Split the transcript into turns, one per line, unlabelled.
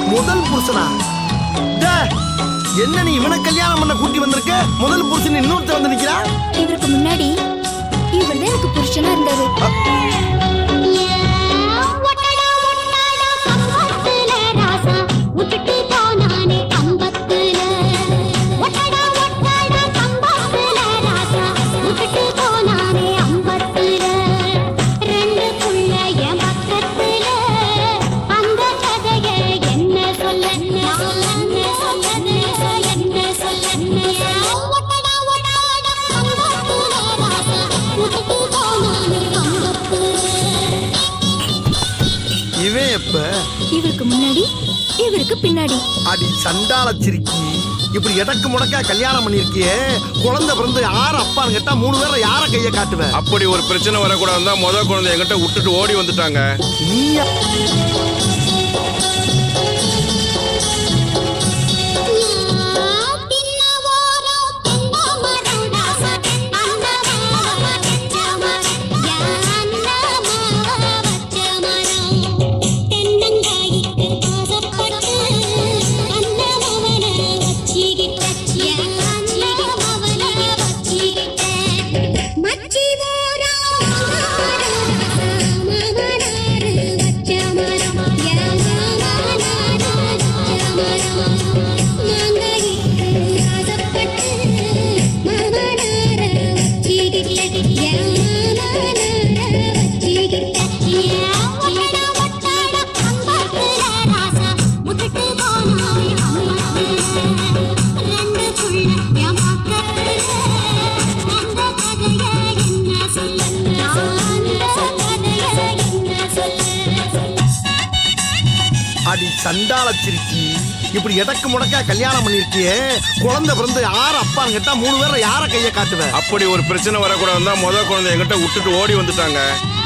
முதல் புருஷனா டே, என்ன நீ இவனை கல்யாணம் பண்ண கூட்டி வந்திருக்க முதல் புருஷன் இன்னொருத்த வந்து நிக்கிறா
இவருக்கு முன்னாடி இவர் தான் எனக்கு புருஷனா இருந்தாரு
ஒட்டடா ஒட்டடா கம்பத்துல ராசா விட்டுட்டு போனானே கம்பத்துல ஒட்டடா ஒட்டடா கம்பத்துல ராசா விட்டுட்டு போனானே அம்பத்துல ரெண்டு புள்ள என் பக்கத்துல அந்த கதைய என்ன சொல்ல என்ன சொல்ல என்ன சொல்ல ஒட்டடா ஒட்டடா கம்பத்துல ராசா விட்டுட்டு போனானே கம்பத்துல
இவன் எப்ப
இவருக்கு முன்னாடி இவருக்கு பின்னாடி
அடி சண்டால சிரிக்கி இப்படி எடக்கு முடக்கா கல்யாணம் பண்ணிருக்கியே குழந்தை பிறந்து யார் அப்பான்னு கேட்டா மூணு பேர்ல யார கைய காட்டுவ
அப்படி ஒரு பிரச்சனை வரக்கூடாது தான் முத குழந்தை என்கிட்ட விட்டுட்டு ஓடி வந்துட்டாங்க
நீ
தின்ன ஓரம் தென்ன மரம் ராசா அந்த மாவ வச்ச மரம் யான்ன மாவ வச்ச மரம் தென்னங்காய்க்கு ஆசைப்பட்டு அந்த மவன வச்சிக்கிட்ட யான்ன மவன வச்சிக்கிட்ட மச்சி ஓரம் மாமனாரு வச்ச மரம் யா மாமனாரு வச்ச மரம் மாங்காய்க்கு ஆசைப்பட்டு மாமனார வச்சிக்கிட்ட யா மாமனார வச்சிக்கிட்ட யா ஒட்டடா ஒட்டடா கம்பத்துல ராசா முட்டுட்டு போனாய் அம்பத்துல ரெண்டு புள்ள என் பக்கத்துல அந்த கதைய என்ன சொல்ல அந்த கதைய என்ன சொல்ல
அடி சண்டால சிரிக்கி இப்படி எடக்கு முடக்கா கல்யாணம் பண்ணிருக்கியே குழந்தை பிறந்து யார் அப்பான்னு கேட்டா மூணு பேர்ல யார கைய காட்டுவ
அப்படி ஒரு பிரச்சனை வரக்கூடாது தான் முத குழந்தை என்கிட்ட விட்டுட்டு ஓடி வந்துட்டாங்க